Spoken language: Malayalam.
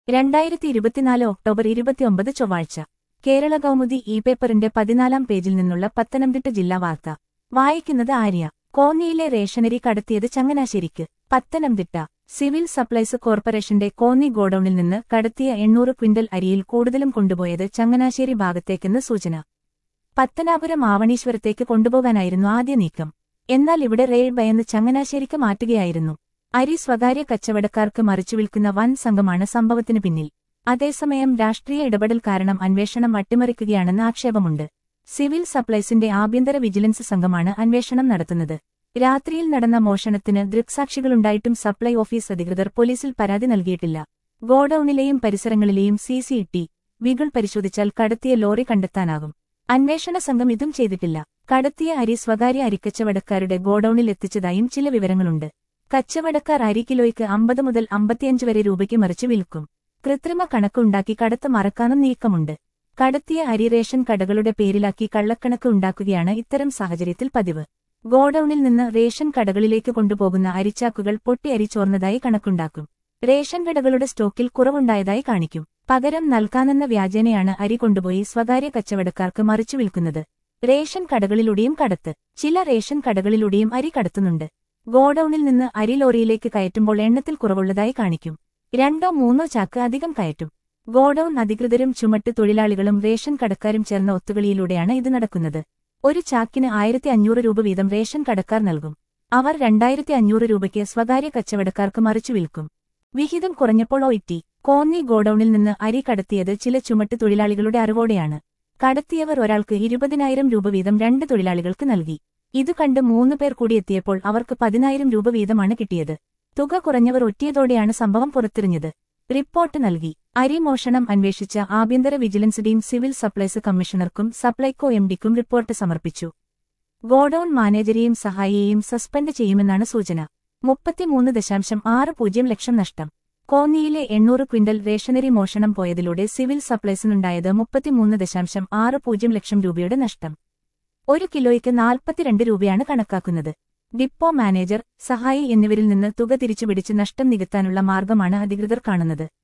രണ്ടായിരത്തി ഇരുപത്തിനാല് ഒക്ടോബർ ഇരുപത്തിയൊമ്പത് ചൊവ്വാഴ്ച കേരള കൗമുദി ഇ പേപ്പറിന്റെ പതിനാലാം പേജിൽ നിന്നുള്ള പത്തനംതിട്ട ജില്ലാ വാർത്ത വായിക്കുന്നത് ആര്യ കോന്നിയിലെ റേഷനരി കടത്തിയത് ചങ്ങനാശ്ശേരിക്ക് പത്തനംതിട്ട സിവിൽ സപ്ലൈസ് കോർപ്പറേഷന്റെ കോന്നി ഗോഡൌണിൽ നിന്ന് കടത്തിയ എണ്ണൂറ് ക്വിന്റൽ അരിയിൽ കൂടുതലും കൊണ്ടുപോയത് ചങ്ങനാശ്ശേരി ഭാഗത്തേക്കെന്ന് സൂചന പത്തനാപുരം ആവണീശ്വരത്തേക്ക് കൊണ്ടുപോകാനായിരുന്നു ആദ്യ നീക്കം എന്നാൽ ഇവിടെ റെയ്ഡ് ഭയന്ന് ചങ്ങനാശ്ശേരിക്ക് മാറ്റുകയായിരുന്നു അരി സ്വകാര്യ കച്ചവടക്കാർക്ക് മറിച്ചു വിൽക്കുന്ന വൻ സംഘമാണ് സംഭവത്തിന് പിന്നിൽ അതേസമയം രാഷ്ട്രീയ ഇടപെടൽ കാരണം അന്വേഷണം അട്ടിമറിക്കുകയാണെന്ന് ആക്ഷേപമുണ്ട് സിവിൽ സപ്ലൈസിന്റെ ആഭ്യന്തര വിജിലൻസ് സംഘമാണ് അന്വേഷണം നടത്തുന്നത് രാത്രിയിൽ നടന്ന മോഷണത്തിന് ദൃക്സാക്ഷികളുണ്ടായിട്ടും സപ്ലൈ ഓഫീസ് അധികൃതർ പോലീസിൽ പരാതി നൽകിയിട്ടില്ല ഗോഡൌണിലെയും പരിസരങ്ങളിലെയും സിസി ടി വികൾ പരിശോധിച്ചാൽ കടത്തിയ ലോറി കണ്ടെത്താനാകും അന്വേഷണ സംഘം ഇതും ചെയ്തിട്ടില്ല കടത്തിയ അരി സ്വകാര്യ അരിക്കച്ചവടക്കാരുടെ ഗോഡൌണിൽ എത്തിച്ചതായും ചില വിവരങ്ങളുണ്ട് കച്ചവടക്കാർ അരി കിലോയ്ക്ക് അമ്പത് മുതൽ അമ്പത്തിയഞ്ച് വരെ രൂപയ്ക്ക് മറിച്ച് വിൽക്കും കൃത്രിമ കണക്കുണ്ടാക്കി കടത്ത് മറക്കാനും നീക്കമുണ്ട് കടത്തിയ അരി റേഷൻ കടകളുടെ പേരിലാക്കി കള്ളക്കണക്ക് ഉണ്ടാക്കുകയാണ് ഇത്തരം സാഹചര്യത്തിൽ പതിവ് ഗോഡൌണിൽ നിന്ന് റേഷൻ കടകളിലേക്ക് കൊണ്ടുപോകുന്ന അരിച്ചാക്കുകൾ പൊട്ടി അരി ചോർന്നതായി കണക്കുണ്ടാക്കും റേഷൻ കടകളുടെ സ്റ്റോക്കിൽ കുറവുണ്ടായതായി കാണിക്കും പകരം നൽകാനെന്ന വ്യാജേനയാണ് അരി കൊണ്ടുപോയി സ്വകാര്യ കച്ചവടക്കാർക്ക് മറിച്ചു വിൽക്കുന്നത് റേഷൻ കടകളിലൂടെയും കടത്ത് ചില റേഷൻ കടകളിലൂടെയും അരി കടത്തുന്നുണ്ട് ഗോഡൌണിൽ നിന്ന് അരി ലോറിയിലേക്ക് കയറ്റുമ്പോൾ എണ്ണത്തിൽ കുറവുള്ളതായി കാണിക്കും രണ്ടോ മൂന്നോ ചാക്ക് അധികം കയറ്റും ഗോഡൌൺ അധികൃതരും ചുമട്ട് തൊഴിലാളികളും റേഷൻ കടക്കാരും ചേർന്ന ഒത്തുകളിയിലൂടെയാണ് ഇത് നടക്കുന്നത് ഒരു ചാക്കിന് ആയിരത്തി അഞ്ഞൂറ് രൂപ വീതം റേഷൻ കടക്കാർ നൽകും അവർ രണ്ടായിരത്തി അഞ്ഞൂറ് രൂപയ്ക്ക് സ്വകാര്യ കച്ചവടക്കാർക്ക് മറിച്ചു വിൽക്കും വിഹിതം കുറഞ്ഞപ്പോൾ ഒയിറ്റി കോന്നി ഗോഡൌണിൽ നിന്ന് അരി കടത്തിയത് ചില ചുമട്ട് തൊഴിലാളികളുടെ അറിവോടെയാണ് കടത്തിയവർ ഒരാൾക്ക് ഇരുപതിനായിരം രൂപ വീതം രണ്ട് തൊഴിലാളികൾക്ക് നൽകി ഇത് കണ്ട് മൂന്ന് പേർ കൂടി എത്തിയപ്പോൾ അവർക്ക് പതിനായിരം രൂപ വീതമാണ് കിട്ടിയത് തുക കുറഞ്ഞവർ ഒറ്റിയതോടെയാണ് സംഭവം പുറത്തെറിഞ്ഞത് റിപ്പോർട്ട് നൽകി അരിമോഷണം അന്വേഷിച്ച ആഭ്യന്തര വിജിലൻസ് ടീം സിവിൽ സപ്ലൈസ് കമ്മീഷണർക്കും സപ്ലൈകോ എംഡിക്കും റിപ്പോർട്ട് സമർപ്പിച്ചു ഗോഡൌൺ മാനേജരെയും സഹായിയെയും സസ്പെൻഡ് ചെയ്യുമെന്നാണ് സൂചന മുപ്പത്തിമൂന്ന് ദശാംശം ആറ് പൂജ്യം ലക്ഷം നഷ്ടം കോന്നിയിലെ എണ്ണൂറ് ക്വിന്റൽ റേഷനറി മോഷണം പോയതിലൂടെ സിവിൽ സപ്ലൈസിനുണ്ടായത് മുപ്പത്തിമൂന്ന് ദശാംശം ആറ് പൂജ്യം ലക്ഷം രൂപയുടെ നഷ്ടം ഒരു കിലോയ്ക്ക് നാൽപ്പത്തിരണ്ട് രൂപയാണ് കണക്കാക്കുന്നത് ഡിപ്പോ മാനേജർ സഹായി എന്നിവരിൽ നിന്ന് തുക തിരിച്ചുപിടിച്ച് നഷ്ടം നികത്താനുള്ള മാർഗമാണ് അധികൃതർ കാണുന്നത്